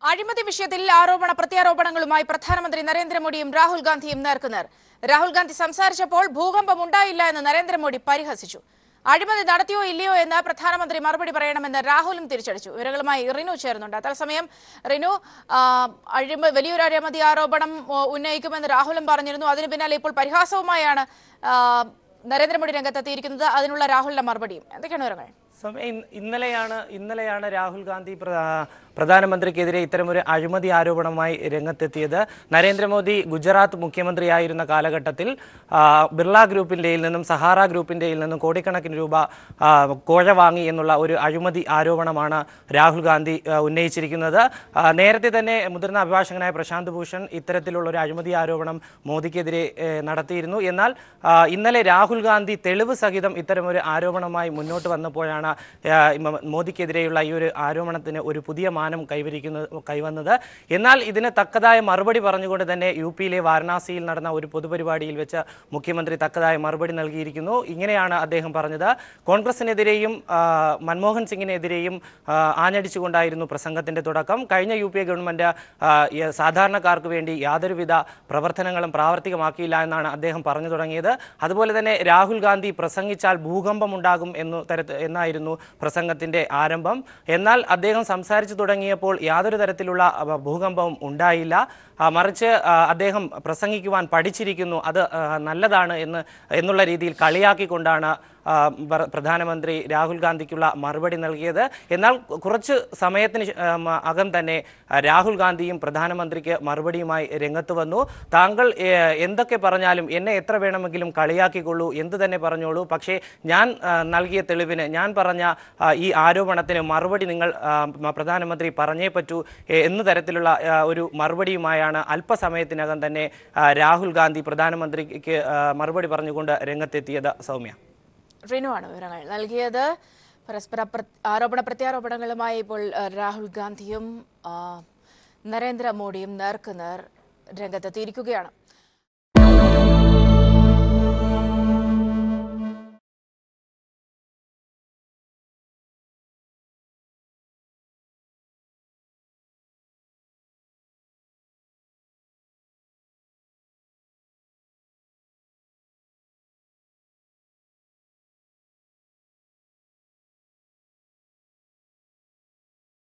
അഴിമതി വിഷയത്തിൽ ആരോപണ പ്രത്യാരോപണങ്ങളുമായി പ്രധാനമന്ത്രി നരേന്ദ്രമോദിയും രാഹുൽ ഗാന്ധിയും നേർക്കുനേർ രാഹുൽ ഗാന്ധി സംസാരിച്ചപ്പോൾ ഭൂകമ്പം ഉണ്ടായില്ല എന്ന് നരേന്ദ്രമോദി പരിഹസിച്ചു അഴിമതി നടത്തിയോ ഇല്ലയോ എന്ന് പ്രധാനമന്ത്രി മറുപടി പറയണമെന്ന് രാഹുലും തിരിച്ചടിച്ചു വിവരങ്ങളുമായി റിനു ചേർന്നുണ്ട് തത്സമയം റിനു ആ, അഴിമ വലിയൊരു അഴിമതി ആരോപണം ഓ, ഉന്നയിക്കുമെന്ന് രാഹുലും പറഞ്ഞിരുന്നു അതിന് പിന്നാലെ ഇപ്പോൾ പരിഹാസവുമായാണ് ആ, നരേന്ദ്രമോദി രംഗത്തെത്തിയിരിക്കുന്നത് അതിനുള്ള രാഹുലിന്റെ മറുപടിയും എന്തൊക്കെയാണ് വിവരങ്ങൾ സമയം ഇന്ന- ഇന്നലെയാണ് ഇന്നലെയാണ് രാഹുൽ ഗാന്ധി പ്ര- പ്രധാനമന്ത്രിക്കെതിരെ ഇത്തരമൊരു അഴിമതി ആരോപണവുമായി രംഗത്തെത്തിയത് നരേന്ദ്രമോദി ഗുജറാത്ത് മുഖ്യമന്ത്രിയായിരുന്ന കാലഘട്ടത്തിൽ ആ, ബിർള ഗ്രൂപ്പിൻ്റെയിൽ നിന്നും സഹാറ ഗ്രൂപ്പിൻ്റെയിൽ നിന്നും കോടിക്കണക്കിന് രൂപ ആ, കോഴ വാങ്ങി എന്നുള്ള ഒരു അഴിമതി ആരോപണമാണ് രാഹുൽ ഗാന്ധി ആ, ഉന്നയിച്ചിരിക്കുന്നത് ആ, നേരത്തെ തന്നെ മുതിർന്ന അഭിഭാഷകനായ പ്രശാന്ത് ഭൂഷൺ ഇത്തരത്തിലുള്ള ഒരു അഴിമതി ആരോപണം മോദിക്കെതിരെ ഏ, നടത്തിയിരുന്നു എന്നാൽ ആ, ഇന്നലെ രാഹുൽ ഗാന്ധി തെളിവ് സഹിതം ഇത്തരമൊരു ആരോപണമായി മുന്നോട്ട് വന്നപ്പോഴാണ് ആ, ഇമ്മ- മോദിക്കെതിരെയുള്ള ഈ ഒരു ആരോപണത്തിന് ഒരു പുതിയ മാനം കൈവരിക്കുന്നത് കൈവന്നത് എന്നാൽ ഇതിന് തക്കതായ മറുപടി പറഞ്ഞുകൊണ്ട് തന്നെ യു പിയിലെ വാരണാസിയിൽ നടന്ന ഒരു പൊതുപരിപാടിയിൽ വെച്ച് മുഖ്യമന്ത്രി തക്കതായ മറുപടി നൽകിയിരിക്കുന്നു ഇങ്ങനെയാണ് അദ്ദേഹം പറഞ്ഞത് കോൺഗ്രസിനെതിരെയും ആ, മൻമോഹൻ സിംഗിനെതിരെയും ആ, ആഞ്ഞടിച്ചുകൊണ്ടായിരുന്നു പ്രസംഗത്തിന്റെ തുടക്കം കഴിഞ്ഞ യു പി എ ഗവൺമെന്റ് ആ, ഈ സാധാരണക്കാർക്ക് വേണ്ടി യാതൊരുവിധ പ്രവർത്തനങ്ങളും പ്രാവർത്തികമാക്കിയില്ല എന്നാണ് അദ്ദേഹം പറഞ്ഞു തുടങ്ങിയത് അതുപോലെ തന്നെ രാഹുൽ ഗാന്ധി പ്രസംഗിച്ചാൽ ഭൂകമ്പം ഉണ്ടാകും എന്നു തരത്ത് എന്നായിരുന്നു പ്രസംഗത്തിന്റെ ആരംഭം എന്നാൽ അദ്ദേഹം സംസാരിച്ചു തുടങ്ങിയപ്പോൾ യാതൊരു തരത്തിലുള്ള അഹ്, ഭൂകമ്പവും ഉണ്ടായില്ല ആ, മറിച്ച് ആ, അദ്ദേഹം പ്രസംഗിക്കുവാൻ പഠിച്ചിരിക്കുന്നു അത് ആ, നല്ലതാണ് എന്ന് എന്നുള്ള രീതിയിൽ കളിയാക്കിക്കൊണ്ടാണ് ആ, പ്ര- പ്രധാനമന്ത്രി രാഹുൽ ഗാന്ധിക്കുള്ള മറുപടി നൽകിയത് എന്നാൽ കു- കുറച്ച് സമയത്തിന് ശേ- ആം, അകം തന്നെ ആ, രാഹുൽ ഗാന്ധിയും പ്രധാനമന്ത്രിക്ക് മറുപടിയുമായി രംഗത്ത് വന്നു താങ്കൾ ഏ, എന്തൊക്കെ പറഞ്ഞാലും എന്നെ എത്ര വേണമെങ്കിലും കളിയാക്കിക്കൊള്ളൂ എന്ത് തന്നെ പറഞ്ഞോളൂ പക്ഷേ ഞാൻ ആ, നൽകിയ തെളിവിന് ഞാൻ പറഞ്ഞ ആ, ഈ ആരോപണത്തിന് മറുപടി നിങ്ങൾ ആ, മ- പ്രധാനമന്ത്രി പറഞ്ഞേ പറ്റൂ എ- എന്ന തരത്തിലുള്ള ആ, ഒരു മറുപടിയുമായാണ് അല്പസമയത്തിനകം തന്നെ ആ, രാഹുൽ ഗാന്ധി പ്രധാനമന്ത്രിക്ക് ആ, മറുപടി പറഞ്ഞുകൊണ്ട് രംഗത്തെത്തിയത് സൗമ്യ റിനുവാണ് വിവരങ്ങൾ നൽകിയത് പരസ്പര പ്ര- ആരോപണ പ്രത്യാരോപണങ്ങളുമായി ഇപ്പോൾ ആ, രാഹുൽ ഗാന്ധിയും ആ, നരേന്ദ്രമോദിയും നേർക്കുനേർ രംഗത്തെത്തിയിരിക്കുകയാണ്